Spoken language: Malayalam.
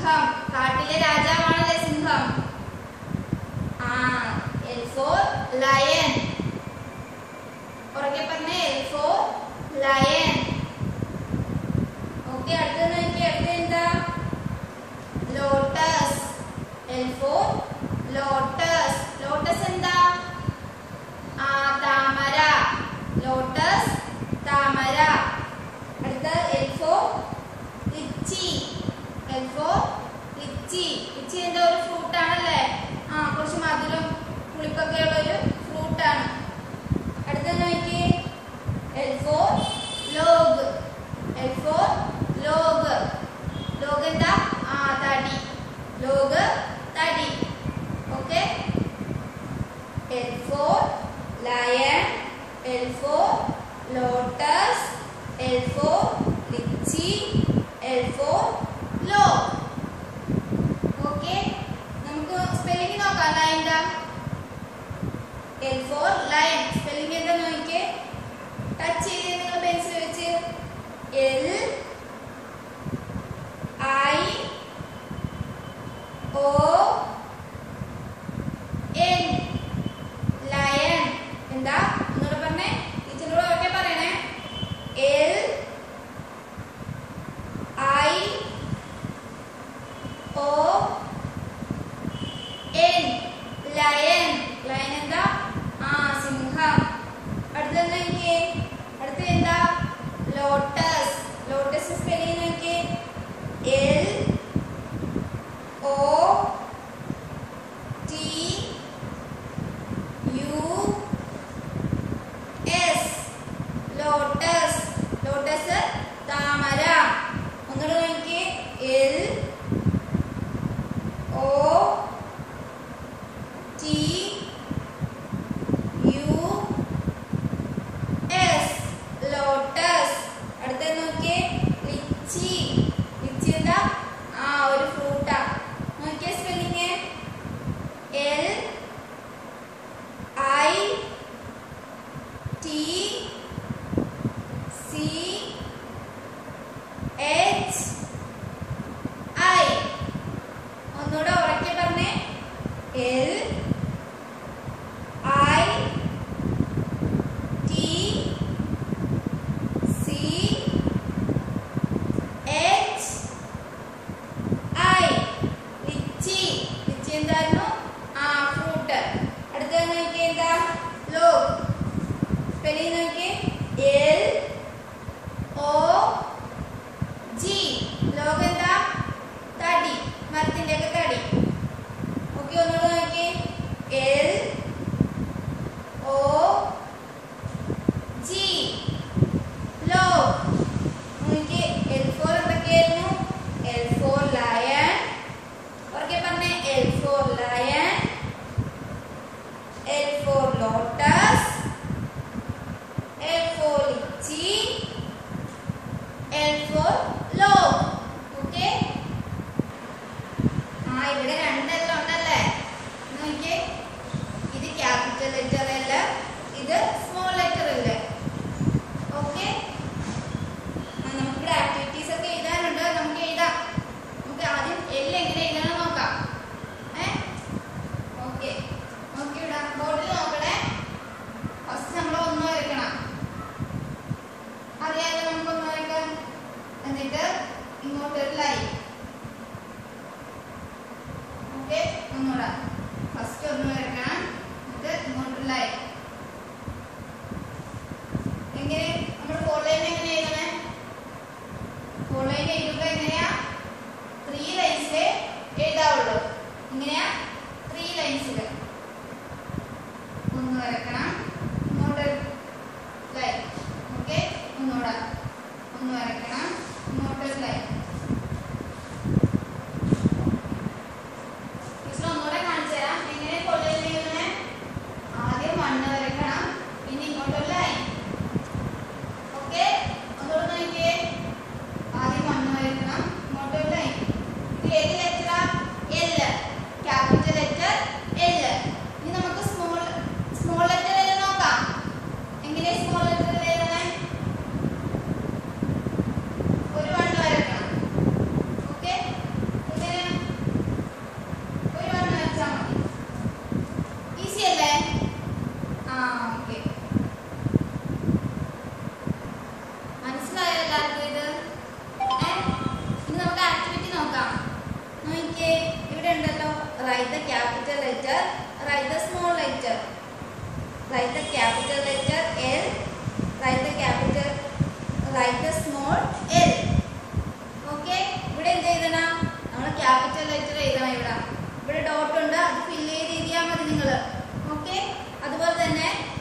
സിംഹം കാട്ടിലെ രാജാവാണല്ലേ സിംഹം ആ എൽ ഫോർ ലയൺ ഉറക്കെ പറഞ്ഞേ എൽ ഫോർ ലയൺ ഓക്കെ അടുത്തത് നോക്കി അടുത്ത എന്താ lotus L for lotus lotus എന്താ ആ താമര ലോട്ടസ് താമര അടുത്ത L for lychee L for lychee lychee എന്താ ഒരു ഫ്രൂട്ട് ആണല്ലേ ആ കുറച്ച് മധുരം പുളിപ്പൊക്കെ ഉള്ള ഒരു ഫ്രൂട്ട് ആണ് അടുത്ത നോക്കിയേ L for log L for log log എന്താ ആ തടി ലോഗ് തടി okay L for lion L for lotus L for lychee L for log okay നമുക്ക് സ്പെല്ലിംഗ് നോക്കാം ലൈൻ്റെ എൽ ഫോർ ലയൺ സ്പെല്ലിംഗ് എന്താ നോക്കിയേ ടച്ച് ചെയ്ത് നിങ്ങൾ പെൻസിൽ വെച്ച് L I O N lion എന്താ ഒന്നുകൂടെ പറഞ്ഞേ ടീച്ചറിനോട് ഒക്കെ പറയണേ L I O N lion lion എന്താ ആ സിംഹം അടുത്തത് നോക്കിയേ അടുത്തത് എന്താ ലോട്ടസ് ലോട്ടസ് സ്പെല്ലിംഗ് നോക്കിയേ L O T U S lotus lotus താമര ഒന്നുകൂടെ നോക്കിയേ L O T U S lotus അടുത്ത നോക്കിയേ ലിച്ചി ലിച്ചി എന്താ ആ ഒരു ഫ്രൂട്ടാ നോക്കിയേ spelling L I T C H I ഒന്നുകൂടെ ഉറക്കെ പറഞ്ഞേ L I T C H I lychee lychee എന്തായിരുന്നു ആ ഫ്രൂട്ട് അടുത്തത് നോക്കിയേ എന്താ ലോഗ് സ്പെല്ലിംഗ് നോക്കിയേ എൽ ഒ ജി ലോഗ് എന്താ തടി മരത്തിന്റെ ഒക്കെ തടി ഓക്കെ ഒന്നുകൂടെ നോക്കിയേ എൽ ഒ ജി ലോ നോക്കിയേ എൽ ഫോർ എന്തൊക്കെയായിരുന്നു എൽ ഫോർ ലയൺ ഓക്കെ പറഞ്ഞേ L for lion L for lotus L for lychee L for log okay ആ ഇവിടെ രണ്ടെല്ലാം ഉണ്ടല്ലേ നോക്കിയേ ഇത് ക്യാപിറ്റൽ ലെറ്റർ അല്ല ഇത് സ്മോൾ ലെറ്റർ അല്ലേ ഓക്കെ നമുക്കിവിടെ ആക്ടിവിറ്റീസ് ഒക്കെ എഴുതാനുണ്ട് നമുക്ക് എഴുതാം നമുക്ക് ആദ്യം എല്ലാം എങ്ങനെ എഴുതണം നോക്കാം ഏ ഓക്കെ നോക്കി വിടാം ബോർഡിൽ നോക്കണേ ഫസ്റ്റ് നമ്മൾ ഒന്ന് വരയ്ക്കണം അറിയാലോ നമുക്ക് ഒന്ന് വരയ്ക്കാൻ എന്നിട്ട് ഇങ്ങോട്ടൊരു ലൈൻ ഓക്കെ ഒന്നുകൂടെ ഫസ്റ്റ് ഒന്ന് വരയ്ക്കണം എന്നിട്ട് ഇങ്ങോട്ടൊരു ലൈൻ എങ്ങനെ നമ്മൾ ഫോർ ലൈൻ എങ്ങനെ എഴുതണേ ഫോർ ലൈൻ എഴുതുമ്പോൾ എങ്ങനെയാ ത്രീ ലൈൻസിലേ എഴുതാവുള്ളൂ ഇങ്ങനെയാ ത്രീ ലൈൻസിൽ ഒന്ന് വരക്കണം ഇങ്ങോട്ട് ലൈൻ ഓക്കെ ഒന്നുകൂടെ ഒന്ന് വരക്കണം ഇങ്ങോട്ട് ലൈൻ ടീച്ചർ ഒന്നുകൂടെ കാണിച്ചു തരാം എങ്ങനെ കൊള്ളയിൽ എഴുതണേ ആദ്യം മണ്ണ് വരക്കണം പിന്നെ ഇങ്ങോട്ടൊരു ലൈൻ ഓക്കെ ഒന്നുകൂടെ നോക്കിയേ ആദ്യം മണ്ണ് വരക്കണം ഇങ്ങോട്ടൊരു ലൈൻ ഇത് ഏത് ലെറ്ററാ എൽ ക്യാപിറ്റൽ ലെറ്റർ എൽ ഇനി നമുക്ക് സ്മോൾ സ്മോൾ ലെറ്റർ എൽ നോക്കാം എങ്ങനെ സ്മോൾ ലെറ്റർ എഴുതണേ ഒരു മണ്ണ് വരക്കണം ഓക്കെ ഇങ്ങനെ write the capital letter write the small letter write the capital letter L write the capital write the small L okay ഇവിടെ എന്ത് എഴുതണം നമ്മൾ ക്യാപിറ്റൽ ലെറ്റർ എഴുതണം ഇവിടെ ഇവിടെ ഡോട്ട് ഉണ്ട് അത് ഫില്ല് ചെയ്ത് എഴുതിയാൽ മതി നിങ്ങൾ ഓക്കെ അതുപോലെ തന്നെ